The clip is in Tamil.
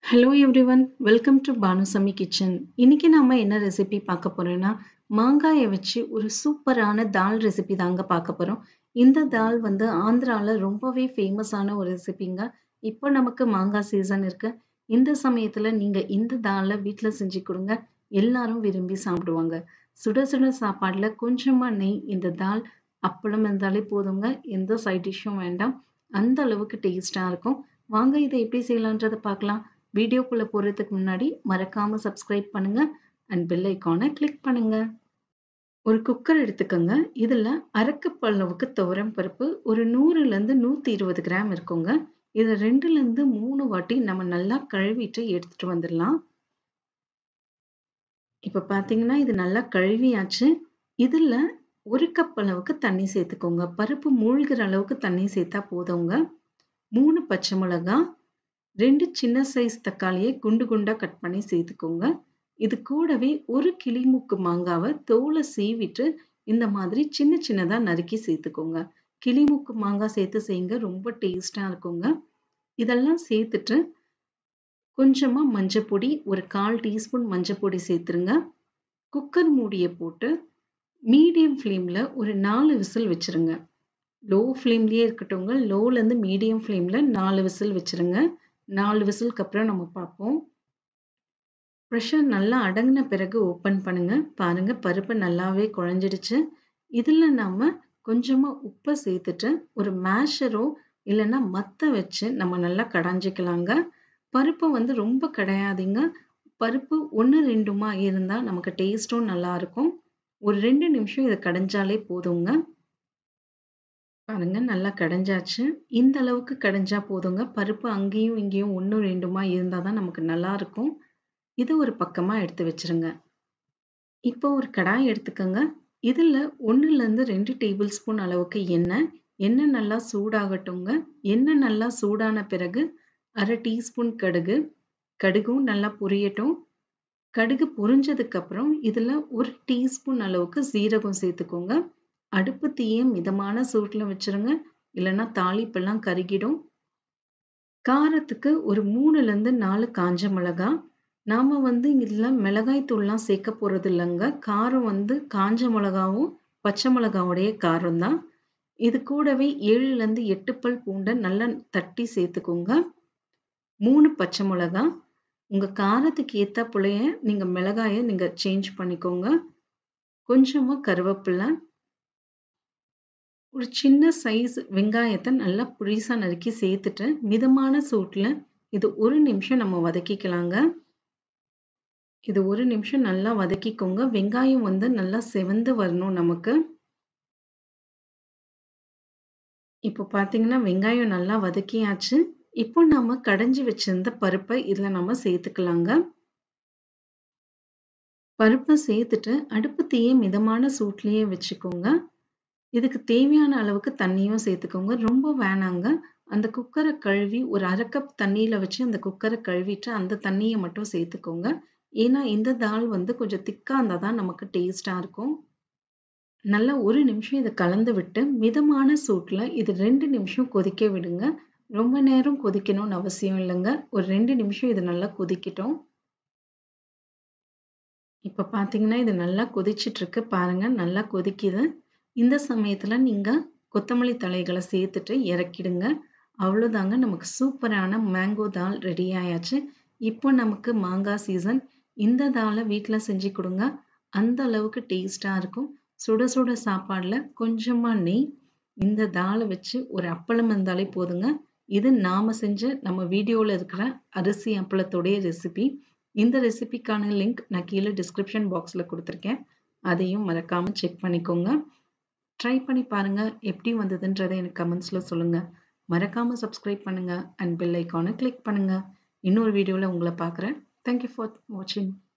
hello everyone welcome to Banusami kitchen இன்னைக்கு நாம என்ன ரெசிபி பார்க்க போறோம்னா மாங்காயை வச்சு ஒரு சூப்பரான தால் ரெசிபி தாங்க பார்க்க போறோம் இந்த தால் வந்து ஆந்திரால ரொம்பவே ஃபேமஸான ஒரு ரெசிபிங்க இப்போ நமக்கு மாங்காய் சீசன் இருக்கு இந்த சமயத்துல நீங்க இந்த தாலை வீட்டில் செஞ்சு கொடுங்க எல்லாரும் விரும்பி சாப்பிடுவாங்க சுட சுட சாப்பாடுல கொஞ்சமா நெய் இந்த தால் அப்பளம் இருந்தாலே போதுங்க எந்த சைட் டிஷ்ஷும் வேண்டாம் அந்த அளவுக்கு டேஸ்டா இருக்கும் வாங்க இதை எப்படி செய்யலான்றதை பார்க்கலாம் வீடியோக்குள்ள போறதுக்கு முன்னாடி மறக்காம சப்ஸ்கிரைப் பண்ணுங்க அண்ட் பெல் ஐக்கானை கிளிக் பண்ணுங்க ஒரு குக்கர் எடுத்துக்கோங்க இதுல அரைக்கப் அளவுக்கு துவரம் பருப்பு ஒரு நூறுல இருந்து நூத்தி இருபது கிராம் இருக்குங்க இதை ரெண்டுல இருந்து மூணு வாட்டி நம்ம நல்லா கழுவிட்டு எடுத்துட்டு வந்துடலாம் இப்ப பாத்தீங்கன்னா இது நல்லா கழுவியாச்சு இதுல ஒரு கப் அளவுக்கு தண்ணி சேர்த்துக்கோங்க பருப்பு மூழ்கிற அளவுக்கு தண்ணி சேர்த்தா போதுங்க மூணு பச்சை மிளகாய் ரெண்டு சின்ன சைஸ் தக்காளியை குண்டு குண்டா கட் பண்ணி சேர்த்துக்கோங்க இது கூடவே ஒரு கிளிமூக்கு மாங்காவை தோலை சீவிட்டு இந்த மாதிரி சின்ன சின்னதா நறுக்கி சேர்த்துக்கோங்க கிளிமூக்கு மாங்காய் சேர்த்து செய்யுங்க ரொம்ப டேஸ்டா இருக்குங்க இதெல்லாம் சேர்த்துட்டு கொஞ்சமா மஞ்சப்பொடி ஒரு கால் டீஸ்பூன் மஞ்சப்பொடி சேர்த்துருங்க குக்கர் மூடியை போட்டு மீடியம் ஃப்ளேம்ல ஒரு நாலு விசில் வச்சிருங்க லோ ஃப்ளேம்லயே இருக்கட்டும்ங்க லோல இருந்து மீடியம் ஃப்ளேம்ல நாலு விசில் வச்சிருங்க நாலு விசிலுக்கு அப்புறம் நம்ம பார்ப்போம் ப்ரெஷர் நல்லா அடங்கின பிறகு ஓப்பன் பண்ணுங்க பாருங்க பருப்பு நல்லாவே குழஞ்சிடுச்சு இதில் நாம கொஞ்சமா உப்பை சேர்த்துட்டு ஒரு மேஷரோ இல்லைன்னா மத்த வச்சு நம்ம நல்லா கடைஞ்சிக்கலாங்க பருப்பு வந்து ரொம்ப கிடையாதுங்க பருப்பு ஒன்று ரெண்டுமா இருந்தால் நமக்கு டேஸ்ட்டும் நல்லா இருக்கும் ஒரு ரெண்டு நிமிஷம் இதை கடைஞ்சாலே போதுங்க பாருங்க நல்லா கடைஞ்சாச்சு இந்த அளவுக்கு கடைஞ்சா போதுங்க பருப்பு அங்கேயும் இங்கேயும் ஒன்றும் ரெண்டுமா இருந்தால் தான் நமக்கு நல்லா இருக்கும் இது ஒரு பக்கமாக எடுத்து வச்சிருங்க இப்போ ஒரு கடாய் எடுத்துக்கோங்க இதில் ஒன்றுலேருந்து ரெண்டு டேபிள் ஸ்பூன் அளவுக்கு எண்ணெய் எண்ணெய் நல்லா சூடாகட்டுங்க எண்ணெய் நல்லா சூடான பிறகு அரை டீஸ்பூன் கடுகு கடுகும் நல்லா பொரியட்டும் கடுகு பொரிஞ்சதுக்கு அப்புறம் இதில் ஒரு டீஸ்பூன் அளவுக்கு சீரகம் சேர்த்துக்கோங்க அடுப்பு தீயை மிதமான சூட்டில் வச்சிருங்க இல்லைன்னா தாளிப்பெல்லாம் கருகிடும் காரத்துக்கு ஒரு மூணுலேருந்து நாலு காஞ்ச மிளகா நாம் வந்து இதில் மிளகாய் தூள்லாம் சேர்க்க போகிறது இல்லைங்க காரம் வந்து காஞ்ச மிளகாவும் பச்சை மிளகாவுடைய காரம் தான் இது கூடவே ஏழுலேருந்து எட்டு பல் பூண்டை நல்லா தட்டி சேர்த்துக்கோங்க மூணு பச்சை மிளகா உங்கள் காரத்துக்கு ஏற்ற புளைய நீங்கள் மிளகாயை நீங்கள் சேஞ்ச் பண்ணிக்கோங்க கொஞ்சமாக கருவேப்பிலை ஒரு சின்ன சைஸ் வெங்காயத்தை நல்லா புரிசா நறுக்கி சேர்த்துட்டு மிதமான சூட்டில் இது ஒரு நிமிஷம் நம்ம வதக்கிக்கலாங்க இது ஒரு நிமிஷம் நல்லா வதக்கிக்கோங்க வெங்காயம் வந்து நல்லா செவந்து வரணும் நமக்கு இப்போ பார்த்தீங்கன்னா வெங்காயம் நல்லா வதக்கியாச்சு இப்போ நம்ம கடைஞ்சி வச்சிருந்த பருப்பை இதில் நம்ம சேர்த்துக்கலாங்க பருப்பை சேர்த்துட்டு அடுப்பு தீயை மிதமான சூட்லேயே வச்சுக்கோங்க இதுக்கு தேவையான அளவுக்கு தண்ணியும் சேர்த்துக்கோங்க ரொம்ப வேணாங்க அந்த குக்கரை கழுவி ஒரு அரை கப் தண்ணியில் வச்சு அந்த குக்கரை கழுவிட்டு அந்த தண்ணியை மட்டும் சேர்த்துக்கோங்க ஏன்னா இந்த தால் வந்து கொஞ்சம் திக்காக இருந்தால் தான் நமக்கு டேஸ்டாக இருக்கும் நல்லா ஒரு நிமிஷம் இதை கலந்து விட்டு மிதமான சூட்டில் இது ரெண்டு நிமிஷம் கொதிக்க விடுங்க ரொம்ப நேரம் கொதிக்கணும்னு அவசியம் இல்லைங்க ஒரு ரெண்டு நிமிஷம் இது நல்லா கொதிக்கட்டும் இப்போ பார்த்தீங்கன்னா இது நல்லா கொதிச்சிட்டு இருக்கு பாருங்க நல்லா கொதிக்குது இந்த சமயத்துல நீங்க கொத்தமல்லி தலைகளை சேர்த்துட்டு இறக்கிடுங்க அவ்வளோதாங்க நமக்கு சூப்பரான மேங்கோ தால் ரெடி ஆயாச்சு இப்போ நமக்கு மாங்காய் சீசன் இந்த தாலை வீட்டில் செஞ்சு கொடுங்க அந்த அளவுக்கு டேஸ்டாக இருக்கும் சுட சுட சாப்பாடில் கொஞ்சமாக நெய் இந்த தாலை வச்சு ஒரு அப்பளம் இருந்தாலே போதுங்க இது நாம செஞ்ச நம்ம வீடியோவில் இருக்கிற அரிசி அப்பளத்தோடைய ரெசிபி இந்த ரெசிபிக்கான லிங்க் நான் கீழே டிஸ்கிரிப்ஷன் பாக்ஸில் கொடுத்துருக்கேன் அதையும் மறக்காமல் செக் பண்ணிக்கோங்க ட்ரை பண்ணி பாருங்க எப்படி வந்ததுன்றதை எனக்கு கமெண்ட்ஸில் சொல்லுங்கள் மறக்காமல் சப்ஸ்கிரைப் பண்ணுங்கள் அண்ட் பெல் ஐக்கானை கிளிக் பண்ணுங்கள் இன்னொரு வீடியோவில் உங்களை பார்க்குறேன் தேங்க்யூ ஃபார் வாட்சிங்